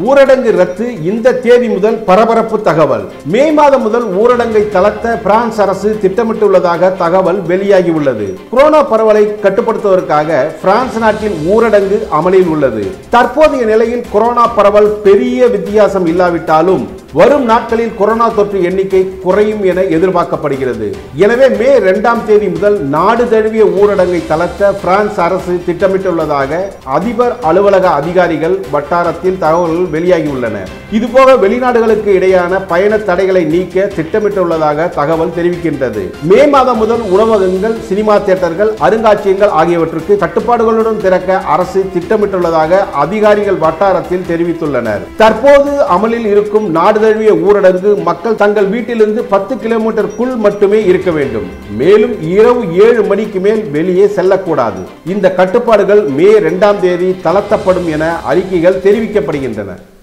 ஊரடங்கு ரத்து இந்த தேதி முதல் பரபரப்பு தகவல் மே மாதம் முதல் ஊரடங்கை தளர்த்த பிரான்ஸ் அரசு திட்டமிட்டுள்ளதாக தகவல் வெளியாகியுள்ளது கொரோனா பரவலை கட்டுப்படுத்துவதற்காக பிரான்ஸ் நாட்டில் ஊரடங்கு அமலில் உள்ளது தற்போதைய நிலையில் கொரோனா பரவல் பெரிய வித்தியாசம் இல்லாவிட்டாலும் வரும் நாட்களில் கொரோனா தொற்று எண்ணிக்கை குறையும் என எதிர்பார்க்கப்படுகிறது எனவே மே இரண்டாம் தேதி முதல் நாடு தழுவிய ஊரடங்கை தளர்த்த பிரான்ஸ் அரசு திட்டமிட்டுள்ளதாக அதிபர் அலுவலக அதிகாரிகள் வட்டாரத்தில் தகவல்கள் வெளியாகியுள்ளன இதுபோக வெளிநாடுகளுக்கு இடையான பயண தடைகளை நீக்க திட்டமிட்டுள்ளதாக தகவல் தெரிவிக்கின்றது மே மாதம் முதல் உணவகங்கள் சினிமா தியேட்டர்கள் அருங்காட்சியகங்கள் ஆகியவற்றுக்கு கட்டுப்பாடுகளுடன் திறக்க அரசு திட்டமிட்டுள்ளதாக அதிகாரிகள் வட்டாரத்தில் தெரிவித்துள்ளனர் தற்போது அமலில் இருக்கும் நாடு தழுவிய ஊரடங்கு மக்கள் தங்கள் வீட்டிலிருந்து பத்து கிலோமீட்டருக்குள் மட்டுமே இருக்க வேண்டும் மேலும் இரவு ஏழு மணிக்கு மேல் வெளியே செல்லக்கூடாது இந்த கட்டுப்பாடுகள் மே இரண்டாம் தேதி தளர்த்தப்படும் என அறிக்கைகள் தெரிவிக்கப்படுகின்றன